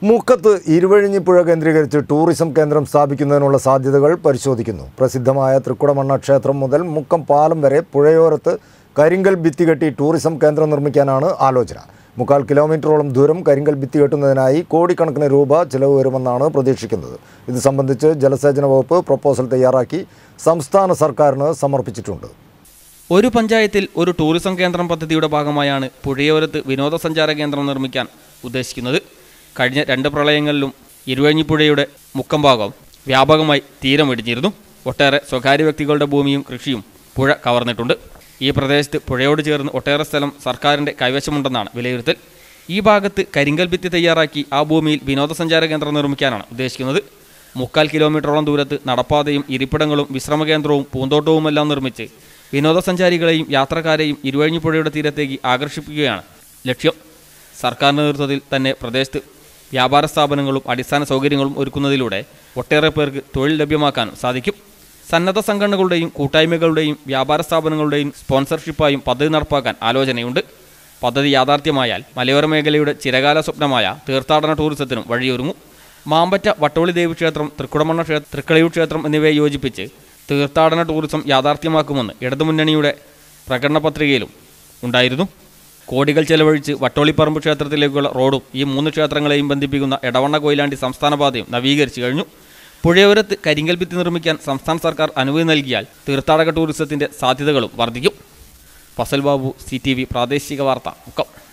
മുക്കത്ത് ഇരുവഴിഞ്ഞിപ്പുഴ കേന്ദ്രീകരിച്ച് ടൂറിസം കേന്ദ്രം സ്ഥാപിക്കുന്നതിനുള്ള സാധ്യതകൾ പരിശോധിക്കുന്നു പ്രസിദ്ധമായ തൃക്കുടമണ്ണ ക്ഷേത്രം മുതൽ മുക്കം പാലം വരെ പുഴയോരത്ത് കരിങ്കൽ ഭിത്തി കെട്ടി ടൂറിസം കേന്ദ്രം നിർമ്മിക്കാനാണ് ആലോചന മുക്കാൽ കിലോമീറ്ററോളം ദൂരം കരിങ്കൽ ഭിത്തി കെട്ടുന്നതിനായി കോടിക്കണക്കിന് രൂപ ചിലവ് വരുമെന്നാണ് പ്രതീക്ഷിക്കുന്നത് ഇത് സംബന്ധിച്ച് ജലസേചന വകുപ്പ് പ്രപ്പോസൽ തയ്യാറാക്കി സംസ്ഥാന സർക്കാരിന് സമർപ്പിച്ചിട്ടുണ്ട് ഒരു പഞ്ചായത്തിൽ ഒരു ടൂറിസം കേന്ദ്രം പദ്ധതിയുടെ ഭാഗമായാണ് പുഴയോരത്ത് വിനോദസഞ്ചാര കേന്ദ്രം നിർമ്മിക്കാൻ ഉദ്ദേശിക്കുന്നത് കഴിഞ്ഞ രണ്ട് പ്രളയങ്ങളിലും ഇരുവഴിഞ്ഞിപ്പുഴയുടെ മുക്കം ഭാഗം വ്യാപകമായി തീരമിടിഞ്ഞിരുന്നു ഒട്ടേറെ സ്വകാര്യ വ്യക്തികളുടെ ഭൂമിയും കൃഷിയും പുഴ കവർന്നിട്ടുണ്ട് ഈ പ്രദേശത്ത് പുഴയോട് ചേർന്ന് ഒട്ടേറെ സ്ഥലം സർക്കാരിൻ്റെ കൈവശമുണ്ടെന്നാണ് വിലയിരുത്തൽ ഈ ഭാഗത്ത് കരിങ്കൽ ഭിത്തി തയ്യാറാക്കി ആ ഭൂമിയിൽ വിനോദസഞ്ചാര കേന്ദ്രം നിർമ്മിക്കാനാണ് ഉദ്ദേശിക്കുന്നത് മുക്കാൽ കിലോമീറ്ററോളം ദൂരത്ത് നടപ്പാതയും ഇരിപ്പിടങ്ങളും വിശ്രമകേന്ദ്രവും പൂന്തോട്ടവുമെല്ലാം നിർമ്മിച്ച് വിനോദസഞ്ചാരികളെയും യാത്രക്കാരെയും ഇരുവഴിഞ്ഞിപ്പുഴയുടെ തീരത്തേക്ക് ആകർഷിപ്പിക്കുകയാണ് ലക്ഷ്യം സർക്കാരിൻ്റെ നേതൃത്വത്തിൽ തന്നെ പ്രദേശത്ത് വ്യാപാര സ്ഥാപനങ്ങളും അടിസ്ഥാന സൗകര്യങ്ങളും ഒരുക്കുന്നതിലൂടെ ഒട്ടേറെ പേർക്ക് തൊഴിൽ ലഭ്യമാക്കാനും സാധിക്കും സന്നദ്ധ സംഘടനകളുടെയും കൂട്ടായ്മകളുടെയും വ്യാപാര സ്ഥാപനങ്ങളുടെയും സ്പോൺസർഷിപ്പായും പദ്ധതി നടപ്പാക്കാൻ ആലോചനയുണ്ട് പദ്ധതി യാഥാർത്ഥ്യമായാൽ മലയോര മേഖലയുടെ ചിരകാല സ്വപ്നമായ തീർത്ഥാടന ടൂറിസത്തിനും വഴിയൊരുങ്ങും മാമ്പറ്റ വട്ടോളി ദേവി ക്ഷേത്രം തൃക്കുടമണ്ണ ക്ഷേത്രം തൃക്കളയൂർ ക്ഷേത്രം എന്നിവയെ യോജിപ്പിച്ച് തീർത്ഥാടന ടൂറിസം യാഥാർത്ഥ്യമാക്കുമെന്ന് ഇടതുമുന്നണിയുടെ പ്രകടന പത്രികയിലും ഉണ്ടായിരുന്നു കോടികൾ ചെലവഴിച്ച് വട്ടോളിപ്പറമ്പ് ക്ഷേത്രത്തിലേക്കുള്ള റോഡും ഈ മൂന്ന് ക്ഷേത്രങ്ങളെയും ബന്ധിപ്പിക്കുന്ന എടവണ്ണ കൊയിലാണ്ടി സംസ്ഥാന പാതയും നവീകരിച്ചു കഴിഞ്ഞു പുഴയോരത്ത് കരിങ്കൽ ഭിത്തി നിർമ്മിക്കാൻ സംസ്ഥാന സർക്കാർ അനുമതി നൽകിയാൽ തീർത്ഥാടക ടൂറിസത്തിന്റെ സാധ്യതകളും വർദ്ധിക്കും Fasal Babu C T V പ്രാദേശിക വാർത്ത മുക്കം